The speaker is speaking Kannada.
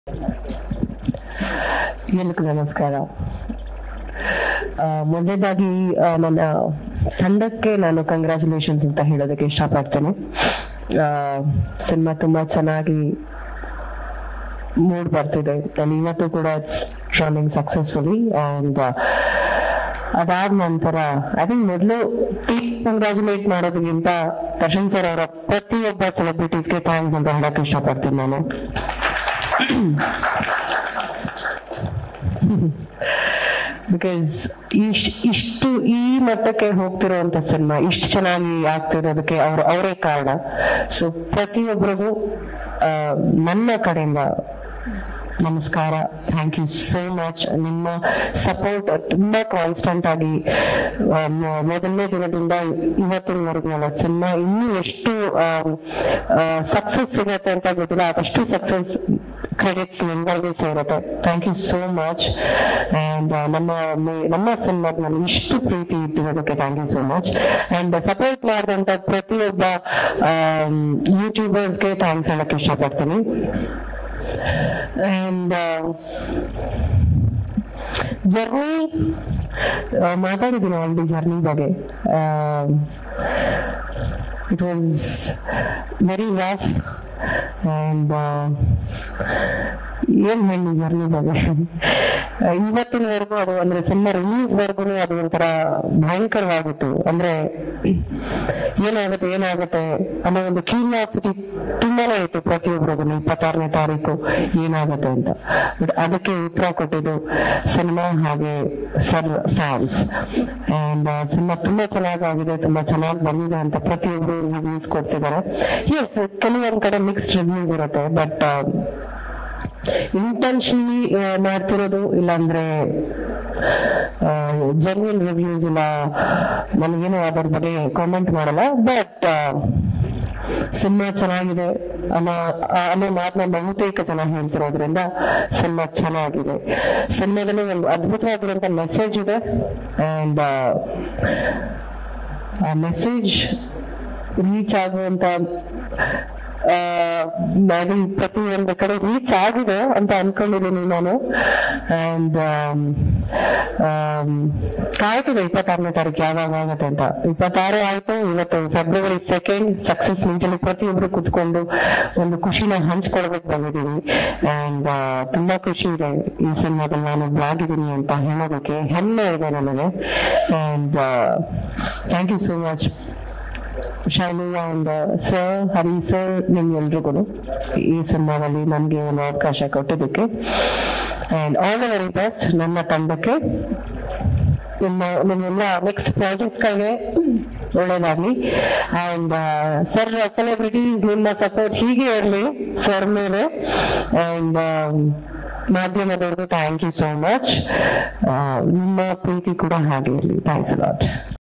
ಎಲ್ರಿಗೂ ನಮಸ್ಕಾರ ಆ, ಮೊದಲನೇದಾಗಿ ಆ, ನನ್ನ ತಂಡಕ್ಕೆ ನಾನು ಕಂಗ್ರ್ಯಾಚುಲೇಷನ್ಸ್ ಅಂತ ಹೇಳೋದಕ್ಕೆ ಇಷ್ಟಪಡ್ತೇನೆ ಸಿನಿಮಾ ತುಂಬಾ ಚೆನ್ನಾಗಿ ಮೂಡ್ ಬರ್ತಿದೆ and ಇವತ್ತು ಕೂಡ ಇಟ್ಸ್ ರನ್ನಿಂಗ್ ಸಕ್ಸಸ್ಫುಲಿ ಅಂಡ್ ಅದಾದ ನಂತರ ಐ ಥಿಂಕ್ ಮೊದಲು ಟೀಮ್ ಕಂಗ್ರ್ಯಾಚುಲೇಟ್ ಮಾಡೋದಕ್ಕಿಂತ ದರ್ಶನ್ ಸರ್ ಅವರ ಪ್ರತಿಯೊಬ್ಬ ಸೆಲೆಬ್ರಿಟೀಸ್ಗೆ ಥ್ಯಾಂಕ್ಸ್ ಅಂತ ಹೇಳಕ್ ಇಷ್ಟಪಡ್ತೀನಿ ನಾನು ಬಿಕಾಸ್ ಇಷ್ಟ ಇಷ್ಟು ಈ ಮಟ್ಟಕ್ಕೆ ಹೋಗ್ತಿರೋಂಥ ಸಿನಿಮಾ ಇಷ್ಟು ಚೆನ್ನಾಗಿ ಆಗ್ತಿರೋದಕ್ಕೆ ಅವ್ರು ಅವರೇ ಕಾರಣ ಸೊ ಪ್ರತಿಯೊಬ್ಬರಿಗೂ ಆ, ನನ್ನ ಕಡೆಯಿಂದ ನಮಸ್ಕಾರ ಥ್ಯಾಂಕ್ ಯು ಸೋ ಮಚ್ ನಿಮ್ಮ ಸಪೋರ್ಟ್ ತುಂಬಾ ಕಾನ್ಸ್ಟೆಂಟ್ ಆಗಿ ಆ, ಮೊ- ಮೊದಲನೇ ದಿನದಿಂದ ಇವತ್ತಿನವರೆಗೂ ನನ್ನ ಸಿನಿಮಾ ಇನ್ನೂ ಎಷ್ಟು ಸಕ್ಸಸ್ ಸಿಗತ್ತೆ ಅಂತ ಗೊತ್ತಿಲ್ಲ ಅದಷ್ಟು ಸಕ್ಸಸ್ ಕ್ರೆಡಿಟ್ಸ್ ನಿಮ್ಗಳಿಗೆ ಸೇರುತ್ತೆ thank you so much and ನಮ್ಮ ಮೇ- ನಮ್ಮ ಸಿನಿಮಾದ ಇಷ್ಟು ಪ್ರೀತಿ ಇಟ್ಟಿರೋದಕ್ಕೆ thank you so much and support ಮಾಡಿದಂತ ಪ್ರತಿಯೊಬ್ಬ ಯೂಟ್ಯೂಬರ್ಸ್ಗೆ ಥ್ಯಾಂಕ್ಸ್ ಹೇಳಕ್ ಇಷ್ಟಪಡ್ತೀನಿ ಅಂಡ್ ಜರ್ನಿ ಮಾತಾಡಿದ್ದೀನಿ ಆಲ್ರೆಡಿ ಜರ್ನಿ ಬಗ್ಗೆ it was very rough and ಏನ್ ಹೇಳಿ ಜರ್ನಿ ಬಗ್ಗೆ ಇವತ್ತಿನವರೆಗೂ ಅದು ಅಂದ್ರೆ ಸಿನಿಮಾ ರಿಲೀಸ್ ವರ್ಗು ಅದು ಒಂಥರ ಭಯಂಕರವಾಗಿತ್ತು ಅಂದ್ರೆ ಏನಾಗುತ್ತೆ ಏನಾಗುತ್ತೆ ಅನ್ನೋ ಒಂದು ಕ್ಯೂರಿಯಾಸಿಟಿ ತುಂಬಾನೇ ಇತ್ತು ಪ್ರತಿಯೊಬ್ಬರಿಗೂ ಇಪ್ಪತ್ತಾರನೇ ತಾರೀಕು ಏನಾಗುತ್ತೆ ಅಂತ ಬಟ್ ಅದಕ್ಕೆ ಉತ್ತರ ಕೊಟ್ಟಿದ್ದು ಸಿನಿಮಾ ಹಾಗೆ ಸರ್ ಫ್ಯಾನ್ಸ್ ಅಂಡ್ ಸಿನಿಮಾ ತುಂಬಾ ಚೆನ್ನಾಗಾಗಿದೆ ತುಂಬಾ ಚೆನ್ನಾಗಿ ಬಂದಿದೆ ಅಂತ ಪ್ರತಿಯೊಬ್ಬರು ರಿವ್ಯೂಸ್ ಕೊಡ್ತಿದ್ದಾರೆ ಎಸ್ ಕೆಲವೊಂದ್ ಕಡೆ ಮಿಕ್ಸ್ಡ್ ರಿವ್ಯೂಸ್ ಇರುತ್ತೆ ಬಟ್ ಇಂಟೆನ್ಷನ್ಲಿ ಮಾಡ್ತಿರೋದು ಇಲ್ಲಾಂದ್ರೆ ಜೆನ್ಯನ್ ರಿವ್ಯೂಸ್ ಇಲ್ಲ ನನಗೇನು ಅದ್ರ ಬಗ್ಗೆ ಕಾಮೆಂಟ್ ಮಾಡಲ್ಲ ಬಟ್ ಸಿನಿಮಾ ಚೆನ್ನಾಗಿದೆ ಅನ್ನೋ ಅನ್ನೋ ಮಾತನ್ನ ಬಹುತೇಕ ಜನ ಹೇಳ್ತಿರೋದ್ರಿಂದ ಸಿನಿಮಾ ಚೆನ್ನಾಗಿದೆ ಸಿನಿಮಾದಲ್ಲಿ ಒಂದು ಅದ್ಭುತವಾಗಿರುವಂತ ಮೆಸೇಜ್ ಇದೆ ಅಂಡ್ ಆ ಮೆಸೇಜ್ ರೀಚ್ ಆಗುವಂತ ನಾನು ಪ್ರತಿಯೊಂದು ಕಡೆ ರೀಚ್ ಆಗಿದೆ ಅಂತ ಅನ್ಕೊಂಡಿದ್ದೀನಿ ನಾನು ಅಂಡ್ ಕಾಯ್ತಿದೆ ಇಪ್ಪತ್ತಾರನೇ ತಾರೀಕು ಯಾವಾಗ ಆಗುತ್ತೆ ಅಂತ ಇಪ್ಪತ್ತಾರು ಆಯ್ತು ಇವತ್ತು ಫೆಬ್ರವರಿ ಸೆಕೆಂಡ್ ಸಕ್ಸಸ್ ಮುಂಚೆನೆ ಪ್ರತಿಯೊಬ್ರು ಕುತ್ಕೊಂಡು ಒಂದು ಖುಷಿನ ಹಂಚ್ಕೊಳ್ಬೇಕು ಬಂದಿದ್ದೀವಿ ಅಂಡ್ ತುಂಬಾ ಖುಷಿ ಇದೆ ಈ ಸಿನಿಮಾದಲ್ಲಿ ನಾನು ಬ್ಲಾಗಿದ್ದೀನಿ ಅಂತ ಹೇಳೋದಕ್ಕೆ ಹೆಮ್ಮೆ ಇದೆ ನನಗೆ and thank you so much Shailu and sir Hari sir ನಿಮ್ಗೆಲ್ರಿಗೂ ಈ ಸಿನಿಮಾದಲ್ಲಿ ನನಗೆ ಒಂದು ಅವಕಾಶ ಕೊಟ್ಟಿದ್ದಕ್ಕೆ and all the very best ನನ್ನ ತಂಡಕ್ಕೆ ನಿಮ್ಮ ನಿಮ್ಮೆಲ್ಲ ನೆಕ್ಸ್ಟ್ ಪ್ರಾಜೆಕ್ಟ್ಸ್ಗಳಿಗೆ ಒಳ್ಳೇದಾಗ್ಲಿ ಅಂಡ್ ಸರ್ ಸೆಲೆಬ್ರಿಟೀಸ್ ನಿಮ್ಮ ಸಪೋರ್ಟ್ ಹೀಗೆ ಇರಲಿ ಸರ್ ಮೇಲೆ ಅಂಡ್ ಮಾಧ್ಯಮದವ್ರಿಗೂ ಥ್ಯಾಂಕ್ ಯು ಸೋ ಮಚ್ ನಿಮ್ಮ ಪ್ರೀತಿ ಕೂಡ ಹಾಗೆ ಇರಲಿ ಥ್ಯಾಂಕ್ಸ್ ಲಾಟ್